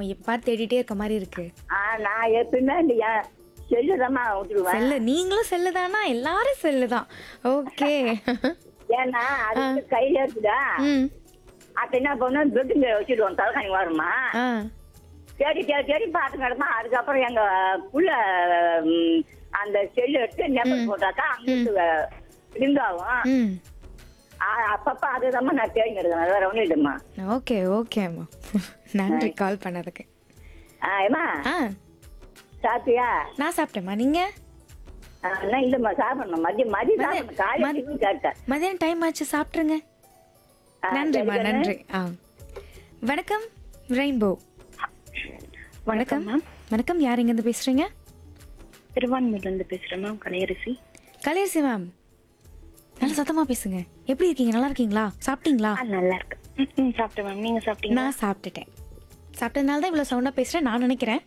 எப்ப பார்த்து தேடிட்டே இருக்க மாதிரி இருக்கு ஆ, நான் எப்பயுமே இந்த என் செல்லு தான் விட்டுருவேன் செல்லு நீங்களும் செல்லுதானா எல்லாரும் செல்லுதான் ஓகே ஏன்னா அது கையில இருக்குதா ம் அப்ப என்ன பண்ணுவோம் பெட்டுங்க வச்சிடுவோம் தலைகாணி வருமா ஆ தேடி தேடி தேடி பார்த்து கிடமா அதுக்கப்புறம் எங்க புள்ள ம், அந்த செல்லு எடுத்து நெம்பர் போட்டாக்கா அங்கிட்டு லிங்க் ஆகும் ம் ஆ, அப்பப்ப அதுதான் நான் தேடி எடுக்கிறேன் வேற ஒன்றும் இல்லைம்மா ஓகே ஓகேம்மா நன்றி கால் பண்ணதுக்கு ஆ ஏம்மா ஆ சாப்பிட்டியா நான் சாப்பிட்டேம்மா நீங்க ஆ, நான் இல்லைம்மா சாப்பிடணும் மதியம் மதியம் சாப்பிடணும் காலையில் மதி- டிஃபன் சாப்பிட்டேன் மதியானம் டைம் ஆச்சு சாப்பிட்ருங்க ஆ, நன்றிம்மா சரி, நன்றி ஆ வணக்கம் ரெயின்போ வணக்கம் வணக்கம் யார் இங்கேருந்து பேசுறீங்க திருவான்மூர்ல இருந்து பேசுறேன் மேம் கலையரசி கலையரசி மேம் நல்லா சத்தமா பேசுங்க எப்படி இருக்கீங்க நல்லா இருக்கீங்களா சாப்பிட்டீங்களா ஆ நல்லா இருக்கு ம், ம், சாப்பிட்டேன் மேம் நீங்க சாப்பிட்டீங்களா நான் சாப்பிட்டுட்டேன் சாப்பிட்டதுனால தான் இவ்வளோ சவுண்டாக பேசுகிறேன் நான் நினைக்கிறேன்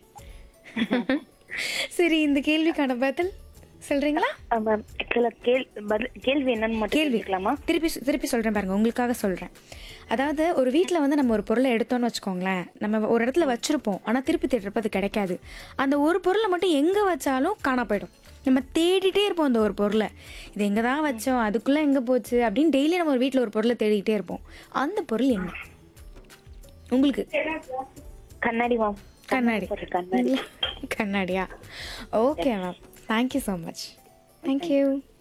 சரி இந்த கேள்விக்கான பதில் சொல்றீங்களா ஆ, மேம் ஆக்சுவலா கேள் பதில் கேள்வி என்னன்னு மட்டும் கேள்வி தெரிஞ்சுக்கலாமா திருப்பி திருப்பி சொல்றேன் பாருங்க உங்களுக்காக சொல்றேன் அதாவது ஒரு வீட்டில் வந்து நம்ம ஒரு பொருளை எடுத்தோம்னு வச்சுக்கோங்களேன் நம்ம ஒரு இடத்துல வச்சிருப்போம் ஆனால் திருப்பி தேடுறப்ப அது கிடைக்காது அந்த ஒரு பொருளை மட்டும் எங்கே வச்சாலும் காணா போயிடும் நம்ம தேடிட்டே இருப்போம் அந்த ஒரு பொருளை இது எங்கே தான் வச்சோம் அதுக்குள்ளே எங்கே போச்சு அப்படின்னு டெய்லி நம்ம ஒரு வீட்டில் ஒரு பொருளை தேடிக்கிட்டே இருப்போம் அந்த பொருள் என்ன உங்களுக்கு கண்ணாடி மேம் கண்ணாடி ஒரு கண்ணாடி கண்ணாடியா okay ma'am thank you so much thank you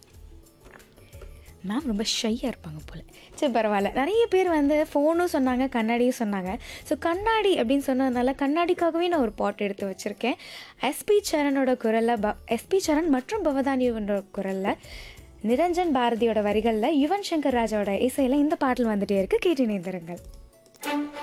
ma'am ரொம்ப ஷையாக இருப்பாங்க போல் சரி பரவாயில்ல நிறைய பேர் வந்து ஃபோனும் சொன்னாங்க கண்ணாடியும் சொன்னாங்க ஸோ கண்ணாடி அப்படின்னு சொன்னதுனால கண்ணாடிக்காகவே நான் ஒரு பாட் எடுத்து வச்சுருக்கேன் எஸ்பி சரணோட குரலில் ப எஸ்பி சரண் மற்றும் பவதானியோட குரலில் நிரஞ்சன் பாரதியோட வரிகளில் யுவன் சங்கர் ராஜாவோட இசையில் இந்த பாட்டில் வந்துட்டே இருக்கு கேட்டு நேர்ந்திருங்கள்